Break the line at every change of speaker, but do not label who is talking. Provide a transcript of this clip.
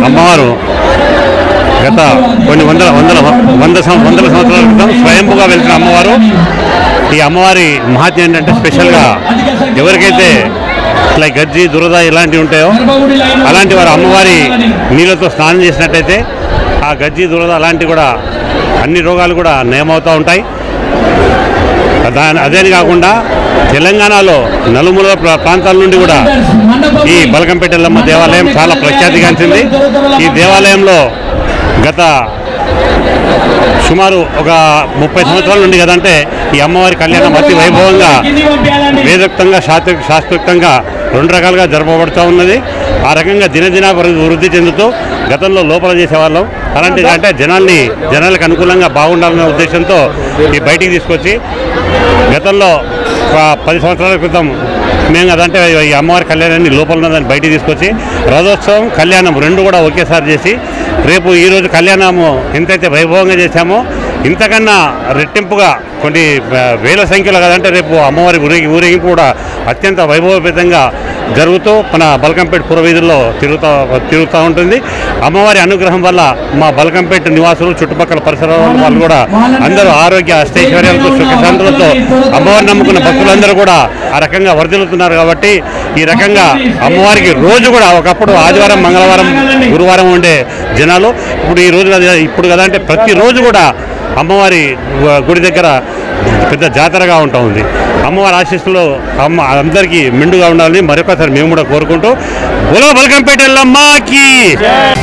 అమ్మవారు గత కొన్ని వందల వందల వంద సం- వందల సంవత్సరాల క్రితం స్వయంభుగా వెళ్తున్న అమ్మవారు ఈ అమ్మవారి మహాత్మ్యం ఏంటంటే స్పెషల్గా ఎవరికైతే లైక్ గజ్జి దురద ఇలాంటివి ఉంటాయో అలాంటి వారు అమ్మవారి నీళ్ళతో స్నానం చేసినట్టయితే ఆ గజ్జి దురద అలాంటివి కూడా అన్ని రోగాలు కూడా నయమవుతూ ఉంటాయి దాని అదేని కాకుండా తెలంగాణలో నలుమూల ప్ర- ప్రాంతాల నుండి కూడా ఈ బలకంపేటెల్లమ్మ దేవాలయం చాలా ప్రఖ్యాతిగాంచింది ఈ దేవాలయంలో గత సుమారు ఒక ముప్పై సంవత్సరాల నుండి కదంటే ఈ అమ్మవారి కళ్యాణం అతి వైభవంగా వేదోక్తంగా శాస్త్ర శాస్త్రోక్తంగా రెండు రకాలుగా జరపబడుతూ ఉన్నది ఆ రకంగా దినదిన వృ- వృద్ధి చెందుతూ గతంలో లోపల చేసేవాళ్ళం అలాంటిది అంటే జనాల్ని జనాలకు అనుకూలంగా బాగుండాలనే ఉద్దేశంతో ఈ బయటికి తీసుకొచ్చి గతంలో ఒక పది సంవత్సరాల క్రితం మేము అదంటే ఈ అమ్మవారి కళ్యాణాన్ని లోపల ఉన్నదాన్ని బయటికి తీసుకొచ్చి రథోత్సవం కళ్యాణం రెండు కూడా ఒకేసారి చేసి రేపు ఈరోజు కళ్యాణము ఎంతైతే వైభవంగా చేశామో ఇంతకన్నా రెట్టింపుగా కొన్ని ఆ, వేల సంఖ్యలో కదంటే రేపు అమ్మవారి ఊరేగి ఊరేగింపు కూడా అత్యంత వైభవపేతంగా జరుగుతూ మన బల్కంపేట పురవీధుల్లో తిరుగుతూ తిరుగుతూ ఉంటుంది అమ్మవారి అనుగ్రహం వల్ల మా బల్కంపేట నివాసులు చుట్టుపక్కల పరిసరాల వాళ్ళు కూడా అందరూ ఆరోగ్య అష్టైశ్వర్యాలతో సుఖశాంతులతో అమ్మవారిని నమ్ముకున్న భక్తులందరూ కూడా ఆ రకంగా వర్ధిల్లుతున్నారు కాబట్టి ఈ రకంగా అమ్మవారికి రోజు కూడా ఒకప్పుడు ఆదివారం మంగళవారం గురువారం ఉండే జనాలు ఇప్పుడు ఈ రోజు కదా- ఇప్పుడు కదా అంటే ప్రతిరోజు కూడా అమ్మవారి గు- గుడి దగ్గర పెద్ద జాతరగా ఉంటా ఉంది అమ్మవారి ఆశీస్సులు అమ్మ అందరికీ మెండుగా ఉండాలని మరొకసారి మేము కూడా కోరుకుంటూ బుల బలకంపేట ఎల్లమ్మకి